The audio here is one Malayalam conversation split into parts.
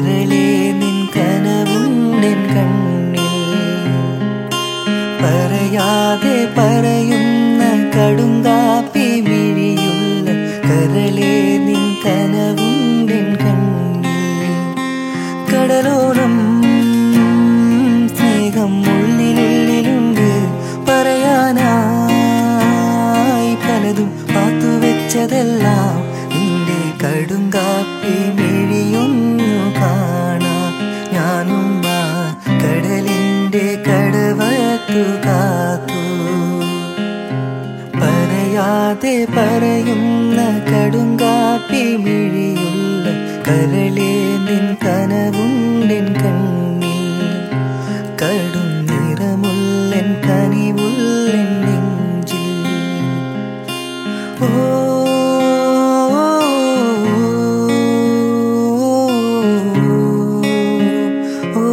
കരളേ നിൻ കനവുണ്ടെൻ കണ്ണിൽ പറയാതെ പറയുന്ന കടുങ്കാപ്പി മിഴിയുള്ള കരളേ നിൻ കനവുണ്ടെൻ കണ്ണിൽ കടലോളം സ്നേഹം ഉള്ളിലുള്ളിലുണ്ട് പറയാനായി പലതും പാത്തുവെച്ചതെല്ലാം നിന്റെ കടുങ്കാപ്പി മിഴിയൊന്നു കാണാ ഞാനും ആ കടലിന്റെ കടവത്തു കാത്തു പറയാതെ പറയുന്ന കടുങ്കാപ്പി മിഴിയുള്ള കരളേ നിൻ കനവുണ്ടെൻ കണ്ണിൽ കടും നിറമുള്ളൻ കനിവുള്ളൻ നെഞ്ചിൽ ഓ ഓ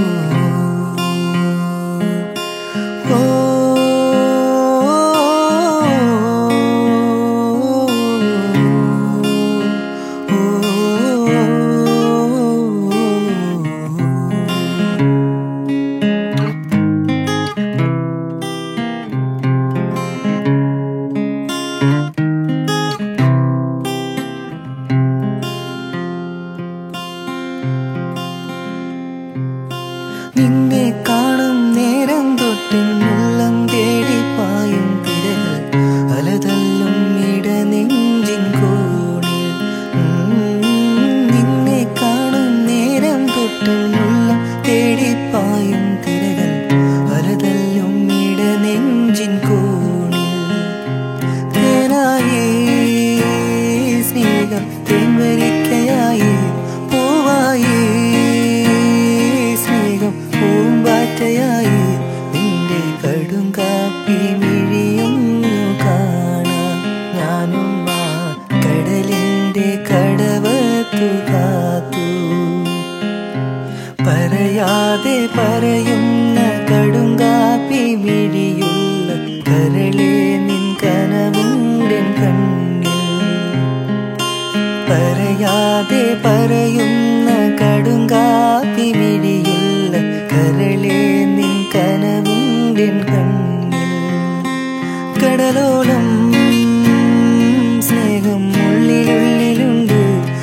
നിന്നെ കാണും നേരം തൊട്ടുള്ളം തേടി പായും തിരകൾ അലതല്ലും ഇടനെഞ്ചിൻ കോണിൽ ഉം, നിന്നെ കാണും നേരം തൊട്ടുള്ളം തേടി പായും തിരകൾ അലതല്ലും ഇടനെഞ്ചിൻ കോണിൽ തേനായി സ്നേഹം തേൻവരിക്കയായി പൂവായി സ്നേഹം പൂമ്പാറ്റയായി നിന്റെ കടും കാപ്പി മിഴിയൊന്നു കാണാം ഞാനും ആ കടലിന്റെ കടവത്തു കാത്തു പറയാതെ പറയുന്ന കടുങ്കാപ്പി മിഴിയുള്ള കരളേ നിൻ കനവുണ്ടെൻ കണ്ണിൽ പറയാതെ പറയുന്ന കടുങ്കാപ്പി മിഴിയുള്ള കരളേ നിൻ കനവുണ്ടെൻ കണ്ണിൽ കടലോളം സ്നേഹം ഉള്ളിലുള്ളിലുണ്ട്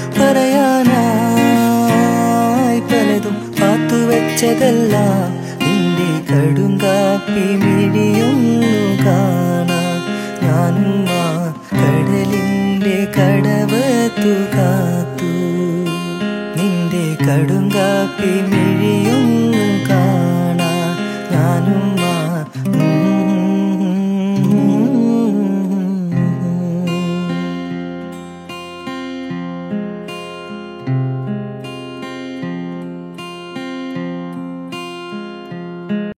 പറയാനായി പലതും പാത്തുവെച്ചതെല്ലാം നിന്റെ കടുങ്കാപ്പി മിഴിയൊന്നു കാണാ ഞാനും ആ കടലിന്റെ കടവത്തു കാത്തു നിന്റെ കടുങ്കാപ്പി മിഴിയൊന്നു കാണാ ഞാനും